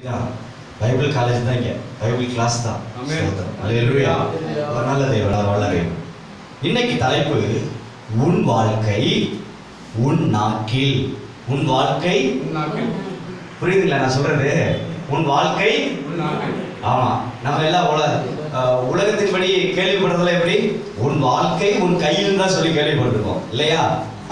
இதான். Bible college தான் இங்க பைபிள் கிளாஸ் தான் ஆமென். ஸ்தோத்திரம். அல்லேலூயா. ஒரு நல்ல தேவன் அவர் வல்லரை இன்னைக்கு தலைப்பு உன் வாழ்க்கை உன் நாக்கில் உன் வாழ்க்கை உன்னாக்கு புரியுதுங்களா நான் சொல்றது உன் வாழ்க்கை உன்னாக்கு ஆமா நம்ம எல்லாம் உல அஹ், உலகத்தின்படி கேள்விப்படுறதுல எப்படி உன் வாழ்க்கை உன் கையில் தான் சொல்லி கேள்விப்பட்டிருக்கோம் இல்லையா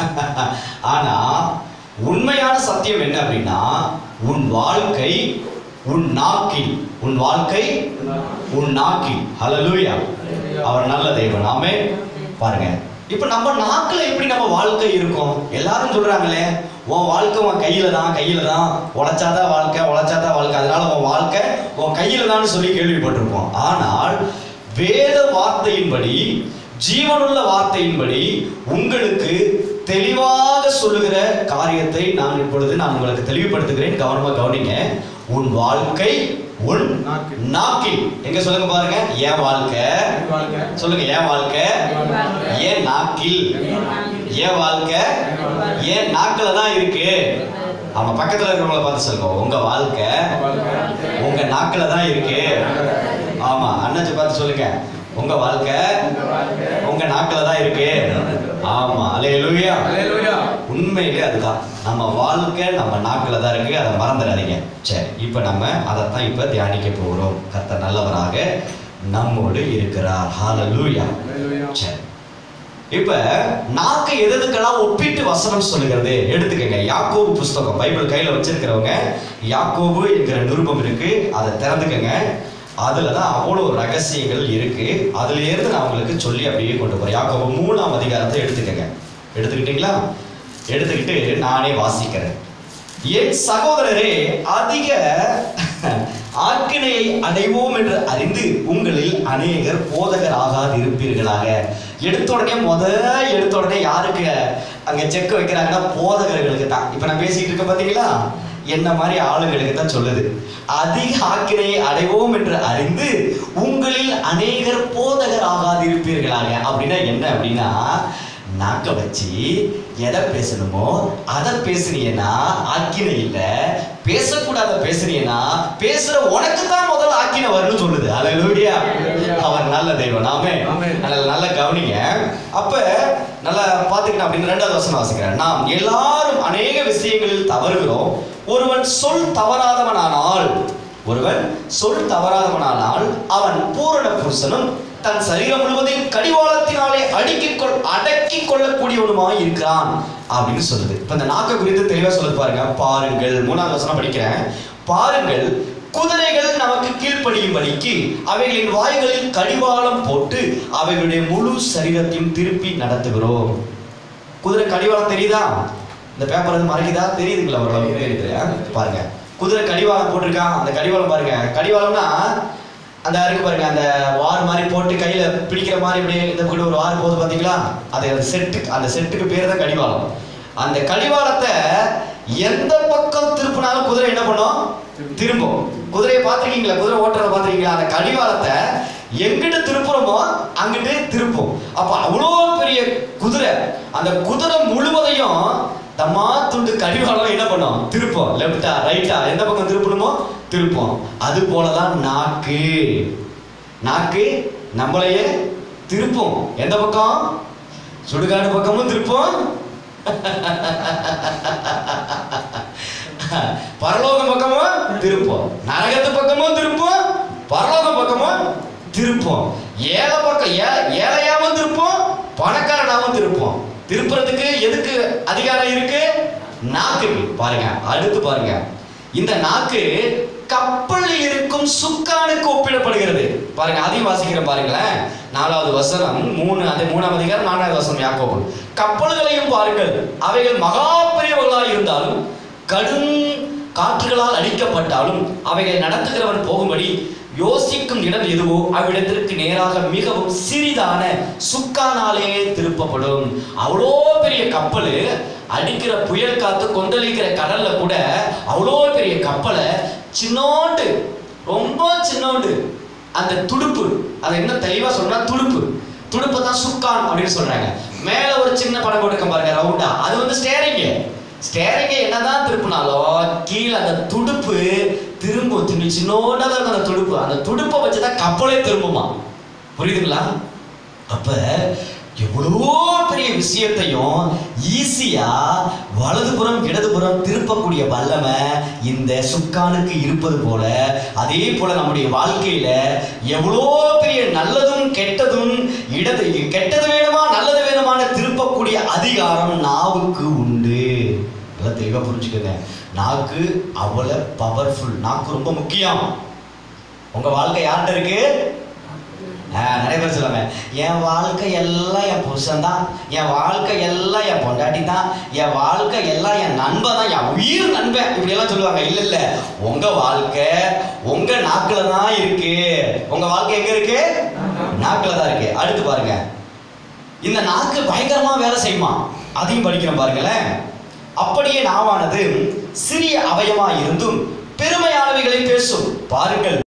ஆனா உண்மையான சத்தியம் என்ன அப்படின்னா உன் வாழ்க்கை உன் நாக்கில் உன் வாழ்க்கை உன் நாக்கில் ஹalleluya அவர் நல்ல தேவன் ஆமே பாருங்க இப்போ நம்ம நாக்குல எப்படி நம்ம வாழ்க்கை இருக்கும் எல்லாரும் சொல்றாங்களே உன் வாழ்க்கை உன் கையில தான் கையில தான் உழைச்சாதான் வாழ்க்கை உழைச்சாதான் வாழ்க்கை அதனால உன் வாழ்க்கை உன் கையில தான் சொல்லி கேள்விப்பட்டிருப்போம் ஆனால் வேத வார்த்தையின்படி ஜீவனுள்ள வார்த்தையின்படி உங்களுக்கு தெளிவாக சொல்லுகிற காரியத்தை நான் இப்பொழுது நான் உங்களுக்கு தெளிவுபடுத்துகிறேன் கவனமா கவனிங்க உன் வாழ்க்கை உன் நாக்கு. நாக்கில் எங்க சொல்லுங்க பாருங்க என் வாழ்க்கை என் வாழ்க்கை சொல்லுங்க என் வாழ்க்கை என் வாழ்க்கை. என் நாக்கில் என் வாழ்க்கை. என் வாழ்க்கை என் நாக்கில தான் இருக்கு ஆமா பக்கத்துல இருக்கிறவங்கள பார்த்து சொல்லுங்க உங்க வாழ்க்கை என் வாழ்க்கை. உங்க நாக்கில தான் இருக்கு ஆமா அண்ணாச்சி பார்த்து சொல்லுங்க உங்க வாழ்க்கை உங்க வாழ்க்கை. உங்க நாக்கில தான் இருக்கு ஆமா அல்லேலூயா அல்லேலூயா. உண்மையிலே அதுதான் நம்ம வாழ்க்கை நம்ம நாக்கில் தான் இருக்கு அதை மறந்துடாதீங்க சரி இப்போ நம்ம அதைத்தான் இப்போ தியானிக்க போகிறோம் கர்த்தர் நல்லவராக நம்மோடு இருக்கிறார் ஹalleluya அல்லேலூயா. சரி இப்ப நாக்கு எது எதுக்கெல்லாம் ஒப்பிட்டு வசனம் சொல்லுகிறது எடுத்துக்கங்க யாக்கோபு புஸ்தகம் பைபிள் கையில வச்சிருக்கிறவங்க யாக்கோபு என்கிற நிருபம் இருக்கு அதை திறந்துக்கங்க அதுல தான் அவ்வளோ ரகசியங்கள் இருக்கு அதுல இருந்து நான் உங்களுக்கு சொல்லி அப்படியே கொண்டு போறேன் யாக்கோபு மூணாம் அதிகாரத்தை எடுத்துக்கங்க எடுத்துக்கிட்டீங்களா எடுத்துக்கிட்டு நானே வாசிக்கிறேன் என் சகோதரரே அதிக ஆக்கினையை அடைவோம் என்று அறிந்து உங்களில் அநேகர் போதகர் ஆகாது இருப்பீர்களாக எடுத்த உடனே முத எடுத்த உடனே யாருக்கு அங்க செக் வைக்கிறாங்கன்னா போதகர்களுக்கு தான் இப்ப நான் பேசிட்டு இருக்க பாத்தீங்களா என்ன மாதிரி ஆளுங்களுக்கு தான் சொல்லுது அதிக ஆக்கினையை அடைவோம் என்று அறிந்து உங்களில் அநேகர் போதகர் ஆகாது இருப்பீர்களாக அப்படின்னா என்ன அப்படின்னா நாக்க வச்சு எதை பேசணுமோ அதை பேசுனீங்கன்னா ஆக்கினை இல்ல பேசக்கூடாத பேசுனீங்கன்னா பேசுற உனக்கு தான் முதல்ல ஆக்கினை வரும்னு சொல்லுது அல்லேலூயா அவர் நல்ல தெய்வம் நாமே ஆமென். நல்ல நல்ல கவனிங்க அப்ப நல்லா பாத்துக்கிட்டோம் அப்படின்னு ரெண்டாவது வசனம் வாசிக்கிறேன் நாம் எல்லாரும் அநேக விஷயங்களில் தவறுகிறோம் ஒருவன் சொல் தவறாதவனானால் ஒருவன் சொல் தவறாதவனானால் அவன் பூரண புருஷனும் தன் சரீரம் முழுவதையும் கடிவாளத்தினாலே அடுக்கிக் கொள் அடக்கிக் கொள்ளக்கூடியவனுமாய் இருக்கிறான் அப்படின்னு சொல்லுது இப்ப இந்த நாக்க குறித்து தெளிவா சொல்லுது பாருங்க பாருங்கள் மூணாவது வசனம் படிக்கிறேன் பாருங்கள் குதிரைகள் நமக்கு கீழ்ப்படியும்படிக்கு அவைகளின் வாய்களில் கடிவாளம் போட்டு அவைகளுடைய முழு சரீரத்தையும் திருப்பி நடத்துகிறோம் குதிரை கடிவாளம் தெரியுதா இந்த பேப்பர் வந்து மறைக்குதா தெரியுதுங்களா ஓரளவு தெரியுது பாருங்க குதிரை கடிவாளம் போட்டிருக்கான் அந்த கடிவாளம் பாருங்க கடிவாளம்னா அந்த இருக்கு பாருங்க அந்த வார் மாதிரி போட்டு கையில பிடிக்கிற மாதிரி இப்படி இந்த கூட ஒரு வார் போகுது பாத்தீங்களா அது அந்த செட்டுக்கு அந்த செட்டுக்கு பேர் தான் கடிவாளம் அந்த கடிவாளத்தை எந்த பக்கம் திருப்பினாலும் குதிரை என்ன பண்ணும் திரும்பும் குதிரையை பார்த்திருக்கீங்களா குதிரை ஓட்டுறத பார்த்திருக்கீங்களா அந்த கடிவாளத்தை எங்கிட்டு திருப்புறமோ அங்கிட்டு திருப்பும் அப்ப அவ்வளோ பெரிய குதிரை அந்த குதிரை முழுவதையும் தம்மா துண்டு கடிவாளம் என்ன பண்ணும் திருப்போம் லெஃப்டா ரைட்டா எந்த பக்கம் திருப்பணுமோ திருப்போம் அது போலதான் நாக்கு நாக்கு நம்மளையே திருப்போம் எந்த பக்கம் சுடுகாடு பக்கமும் திருப்போம் பரலோக பக்கமும் திருப்போம் நரகத்து பக்கமும் திருப்போம் பரலோக பக்கமும் திருப்போம் ஏழை பக்கம் ஏ- ஏழையாவும் திருப்போம் பணக்காரனாவும் திருப்போம் திருப்புறதுக்கு எதுக்கு அதிகாரம் இருக்கு நாக்குக்கு பாருங்க அடுத்து பாருங்க இந்த நாக்கு கப்பலில் இருக்கும் சுக்கானுக்கு ஒப்பிடப்படுகிறது பாருங்க அதையும் வாசிக்கிறேன் பாருங்களேன் நாலாவது வசனம் மூணு அது மூணாவது அதிகாரம் நாலாவது வசனம் யாக்கோபு கப்பல்களையும் பாருங்கள் அவைகள் மகா பெரியவர்களாய் இருந்தாலும் கடும் காற்றுகளால் அழிக்கப்பட்டாலும் அவைகளை நடத்துகிறவன் போகும்படி யோசிக்கும் இடம் எதுவோ அவ்விடத்திற்கு நேராக மிகவும் சிறிதான சுக்கானாலே திருப்பப்படும் அவ்வளோ பெரிய கப்பல் அடிக்கிற புயல் காத்து கொந்தளிக்கிற கடல்ல கூட அவ்வளோ பெரிய கப்பலை சின்னோண்டு ரொம்ப சின்னோண்டு அந்த துடுப்பு அதை இன்னும் தெளிவா சொல்றா துடுப்பு துடுப்பு தான் சுக்கான் அப்படின்னு சொல்றாங்க மேல ஒரு சின்ன படம் கொடுக்க பாருங்க ரவுண்டா அது வந்து ஸ்டேரிங் ஸ்டேரிங்கை என்னதான் திருப்பினாலும் கீழே அந்த துடுப்பு திரும்பும் இப்படி சின்னோண்டா தான் இருக்கும் அந்த துடுப்பு அந்த துடுப்பை வச்சு தான் கப்பலே திரும்புமா புரியுதுங்களா அப்ப எவ்வளோ பெரிய விஷயத்தையும் ஈஸியா வலதுபுறம் இடதுபுறம் திருப்பக்கூடிய வல்லமை இந்த சுக்கானுக்கு இருப்பது போல அதே போல நம்முடைய வாழ்க்கையில எவ்வளோ பெரிய நல்லதும் கெட்டதும் இடது கெட்டது வேணுமா நல்லது வேணுமான திருப்பக்கூடிய அதிகாரம் நாவுக்கு உண்டு நல்லா தெளிவாக புரிஞ்சுக்கோங்க நாக்கு அவ்வளோ பவர்ஃபுல் நாக்கு ரொம்ப முக்கியம் உங்க வாழ்க்கை யார்கிட்ட இருக்கு ஆ, நிறைய பேர் சொல்லுவாங்க என் வாழ்க்கை எல்லாம் என் புருஷன் தான் என் வாழ்க்கை எல்லாம் என் பொண்டாட்டி தான் என் வாழ்க்கை எல்லாம் என் நண்பன் தான் என் உயிர் நண்பன் இப்படி எல்லாம் சொல்லுவாங்க இல்ல இல்ல உங்க வாழ்க்கை உங்க நாக்குல தான் இருக்கு உங்க வாழ்க்கை எங்க இருக்கு நாக்குல தான் இருக்கு அடுத்து பாருங்க இந்த நாக்கு பயங்கரமா வேலை செய்யுமா அதையும் படிக்கிறோம் பாருங்களேன் அப்படியே நாவானது சிறிய அவயமா இருந்தும் பெருமையானவைகளை பேசும் பாருங்கள்